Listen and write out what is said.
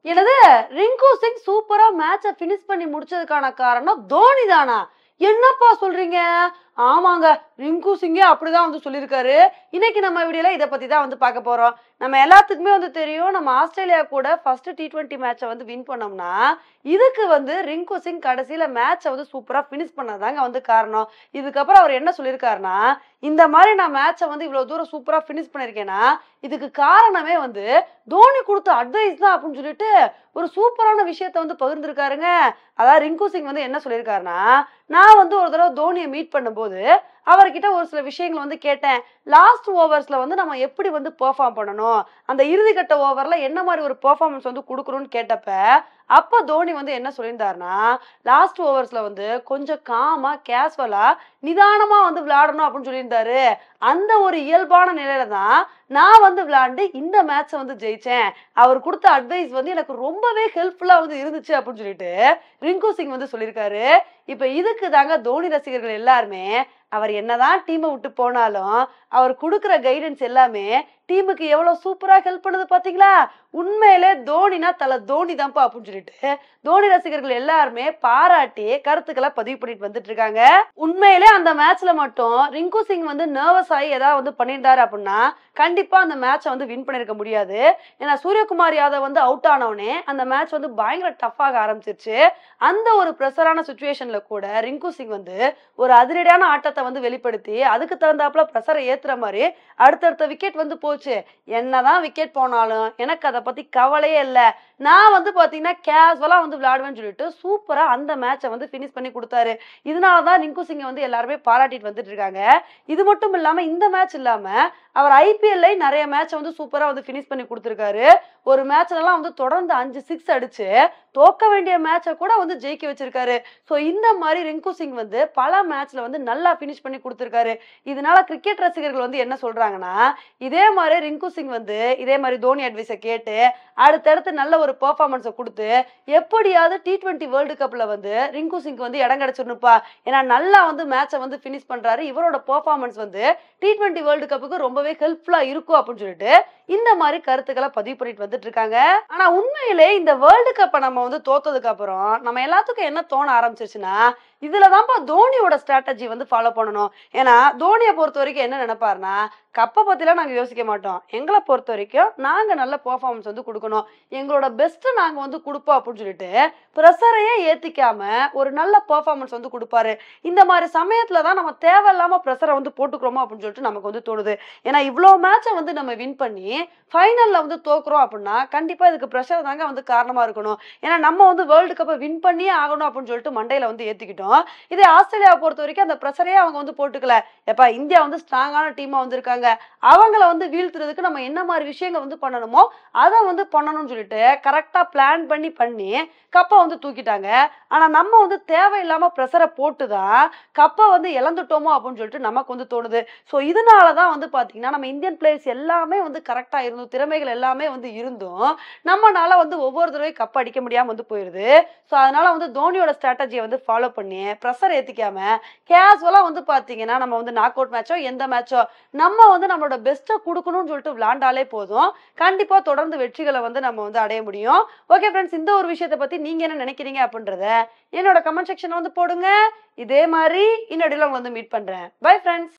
எனது ரிங்கு சிங் சூப்பரா மேட்சை ஃபினிஷ் பண்ணி முடிச்சதுக்கான காரணம் தோனி தானா என்னப்பா சொல்றீங்க ஆமாங்க ரிங்கு சிங்கே அப்படிதான் வந்து சொல்லியிருக்காரு இன்னைக்கு நம்ம வீடியோல இதை பத்தி தான் வந்து பார்க்க போறோம் நம்ம எல்லாத்துக்குமே வந்து தெரியும் நம்ம ஆஸ்திரேலியா கூட ஃபர்ஸ்ட் டி டுவெண்ட்டி மேட்சை வந்து வின் பண்ணோம்னா இதுக்கு வந்து ரிங்கு சிங் கடைசியில மேட்சை வந்து சூப்பரா ஃபினிஷ் பண்ணதாங்க வந்து காரணம் இதுக்கப்புறம் அவர் என்ன சொல்லியிருக்காருன்னா இந்த மாதிரி நான் மேட்சை வந்து இவ்வளவு தூரம் சூப்பரா ஃபினிஷ் பண்ணிருக்கேன்னா இதுக்கு காரணமே வந்து தோனி கொடுத்த அட்வைஸ் தான் அப்படின்னு சொல்லிட்டு ஒரு சூப்பரான விஷயத்த வந்து பகிர்ந்திருக்காருங்க அதாவது ரிங்கு சிங் வந்து என்ன சொல்லியிருக்காருன்னா நான் வந்து ஒரு தடவை தோனியை மீட் பண்ணும்போது அவர்கிட்ட ஒரு சில விஷயங்கள் வந்து கேட்டேன் லாஸ்ட் ஓவர்ஸ்ல வந்து நம்ம எப்படி வந்து பெர்ஃபார்ம் பண்ணணும் அந்த இறுதிக்கட்ட ஓவர்ல என்ன மாதிரி ஒரு பெர்ஃபார்மன்ஸ் வந்து கொடுக்கணும்னு கேட்டப்ப அப்ப தோனி வந்து என்ன சொல்லியிருந்தாருன்னா லாஸ்ட் ஓவர்ஸ்ல வந்து கொஞ்சம் காமா கேஸ்வலா நிதானமா வந்து விளையாடணும் அப்படின்னு சொல்லியிருந்தாரு அந்த ஒரு இயல்பான நிலையில தான் நான் வந்து விளையாண்டு இந்த மேட்சை வந்து ஜெயிச்சேன் அவர் கொடுத்த அட்வைஸ் வந்து எனக்கு ரொம்பவே ஹெல்ப்ஃபுல்லா வந்து இருந்துச்சு அப்படின்னு சொல்லிட்டு ரிங்கு சிங் வந்து சொல்லியிருக்காரு இப்ப இதுக்கு தாங்க தோனி ரசிகர்கள் எல்லாருமே அவர் என்னதான் டீமை விட்டு போனாலும் அவர் கொடுக்குற கைடன்ஸ் எல்லாமே டீமுக்கு எவ்வளவு சூப்பரா ஹெல்ப் பண்ணுது பாத்தீங்களா உண்மையிலே தோனினா தலை தோனி தான்ப்பா அப்படின்னு சொல்லிட்டு தோனி ரசிகர்கள் எல்லாருமே பாராட்டி கருத்துக்களை பதிவு பண்ணிட்டு வந்துட்டு இருக்காங்க உண்மையிலே அந்த மேட்ச்ல மட்டும் ரிங்கு சிங் வந்து நர்வஸ் ஆகி ஏதாவது வந்து பண்ணியிருந்தாரு அப்படின்னா கண்டிப்பா அந்த மேட்சை வந்து வின் பண்ணிருக்க முடியாது ஏன்னா சூரியகுமார் யாதவ் வந்து அவுட் ஆனவுடனே அந்த மேட்ச் வந்து பயங்கர டஃப்பாக ஆரம்பிச்சிருச்சு அந்த ஒரு ப்ரெஷரான சுச்சுவேஷன்ல கூட ரிங்கு சிங் வந்து ஒரு அதிரடியான ஆட்டத்தை வந்து வெளிப்படுத்தி அதுக்கு தகுந்தாப்புல ப்ரெஷரை ஏத்துற மாதிரி அடுத்தடுத்த விக்கெட் வந்து போச்சு என்னதான் விக்கெட் போனாலும் எனக்கு அதை பத்தி கவலையே இல்லை நான் வந்து பாத்தீங்கன்னா கேஷுவலா வந்து விளையாடுவேன்னு சொல்லிட்டு சூப்பரா அந்த மேட்சை வந்து ஃபினிஷ் பண்ணி கொடுத்தாரு இதனாலதான் ரிங்கு சிங்கை வந்து எல்லாருமே பாராட்டிட்டு வந்துட்டு இருக்காங்க இது மட்டும் இல்லாம இந்த மேட்ச் இல்லாம அவர் ஐபிஎல்ல நிறைய மேட்சை வந்து சூப்பரா வந்து ஃபினிஷ் பண்ணி கொடுத்துருக்காரு ஒரு மேட்ச்லலாம் வந்து தொடர்ந்து அஞ்சு சிக்ஸ் அடிச்சு தோக்க வேண்டிய மேட்சை கூட வந்து ஜெயிக்க வச்சிருக்காரு ஸோ இந்த மாதிரி ரிங்கு சிங் வந்து பல மேட்ச்ல வந்து நல்லா ஃபினிஷ் பண்ணி கொடுத்துருக்காரு இதனால கிரிக்கெட் ரசிகர்கள் வந்து என்ன சொல்றாங்கன்னா இதே மாதிரி ரிங்கு சிங் வந்து இதே மாதிரி தோனி அட்வைஸை கேட்டு அடுத்தடுத்து நல்ல ஒரு பெர்ஃபார்மன்ஸை கொடுத்து எப்படியாவது டி டுவெண்ட்டி வேர்ல்டு கப்ல வந்து ரிங்கு சிங் வந்து இடம் கிடைச்சிருந்துப்பா ஏன்னா நல்லா வந்து மேட்சை வந்து ஃபினிஷ் பண்றாரு இவரோட பெர்ஃபார்மன்ஸ் வந்து டி டுவெண்ட்டி வேர்ல்டு கப்புக்கு ரொம்பவே ஹெல்ப்ஃபுல்லா இருக்கும் அப்படின்னு சொல்லிட்டு இந்த மாதிரி கருத்துக்களை பதிவு பண்ணிட்டு வந்துட்டு இருக்காங்க ஆனா உண்மையிலே இந்த வேர்ல்டு கப்பை நம்ம வந்து தோத்ததுக்கு அப்புறம் நம்ம எல்லாத்துக்கும் என்ன தோண ஆரம்பிச்சிருச்சுன்னா இதுலதான்ப்பா தோனியோட ஸ்ட்ராட்டஜி வந்து ஃபாலோ பண்ணணும் ஏன்னா தோனியை பொறுத்த வரைக்கும் என்ன நினைப்பாருன்னா கப்பை பத்திலாம் நாங்க யோசிக்க மாட்டோம் எங்களை பொறுத்த வரைக்கும் நாங்க நல்ல பெர்ஃபார்மன்ஸ் வந்து கொடுக்கணும் எங்களோட பெஸ்ட்டை நாங்க வந்து கொடுப்போம் அப்படின்னு சொல்லிட்டு ப்ரெஷரையே ஏத்திக்காம ஒரு நல்ல பெர்ஃபார்மன்ஸ் வந்து கொடுப்பாரு இந்த மாதிரி சமயத்துல தான் நம்ம தேவையில்லாம ப்ரெஷரை வந்து போட்டுக்கிறோமோ அப்படின்னு சொல்லிட்டு நமக்கு வந்து தோணுது ஏன்னா இவ்வளோ மேட்சை வந்து நம்ம வின் பண்ணி ஃபைனல்ல வந்து தோக்குறோம் அப்படின்னா கண்டிப்பா இதுக்கு ப்ரெஷர் தாங்க வந்து காரணமா இருக்கணும் ஏன்னா நம்ம வந்து வேர்ல்டு கப்பை வின் பண்ணியே ஆகணும் அப்படின்னு சொல்லிட்டு மண்டையில வந்து ஏத்திக்கிட்டோம் இதே ஆஸ்திரேலியாவை பொறுத்த வரைக்கும் அந்த ப்ரெஷரே அவங்க வந்து போட்டுக்கல எப்பா இந்தியா வந்து ஸ்ட்ராங்கான டீமா வந்திருக்காங்க அவங்கள வந்து வீழ்த்துறதுக்கு நம்ம என்ன மாதிரி விஷயங்கள் வந்து பண்ணணுமோ அதை வந்து பண்ணணும்னு சொல்லிட்டு கரெக்டா பிளான் பண்ணி பண்ணி கப்பை வந்து தூக்கிட்டாங்க ஆனா நம்ம வந்து தேவையில்லாம ப்ரெஷரை போட்டு தான் கப்பை வந்து இழந்துட்டோமோ அப்படின்னு சொல்லிட்டு நமக்கு வந்து தோணுது ஸோ இதனால தான் வந்து பார்த்தீங்கன்னா நம்ம இந்தியன் பிளேயர்ஸ் எல்லாமே வந்து கரெக்டாக இருந்தும் திறமைகள் எல்லாமே வந்து இருந்தும் நம்மனால வந்து ஒவ்வொரு தடவையும் கப் அடிக்க முடியாமல் வந்து போயிடுது ஸோ அதனால வந்து தோனியோட ஸ்ட்ராட்டஜியை வந்து ஃபாலோ பண்ணி ப்ரெஷர் ஏற்றிக்காம கேஷுவலாக வந்து பார்த்தீங்கன்னா நம்ம வந்து நாக் அவுட் மேட்சோ எந்த மேட்சோ நம்ம வந்து நம்மளோட பெஸ்ட்டை கொடுக்கணும்னு சொல்லிட்டு விளாண்டாலே போதும் கண்டிப்பாக தொடர்ந்து வெற்றிகளை வந்து நம்ம வந்து அடைய முடியும் ஓகே ஃப்ரெண்ட்ஸ் இந்த ஒரு விஷயத்தை பற்றி நீங்கள் என்ன நினைக்கிறீங்க அப்படின்றத என்னோட கமெண்ட் செக்ஷனில் வந்து போடுங்க இதே மாதிரி இன்னொடியில் உங்களை வந்து மீட் பண்ணுறேன் பை ஃப்ரெண்ட்ஸ்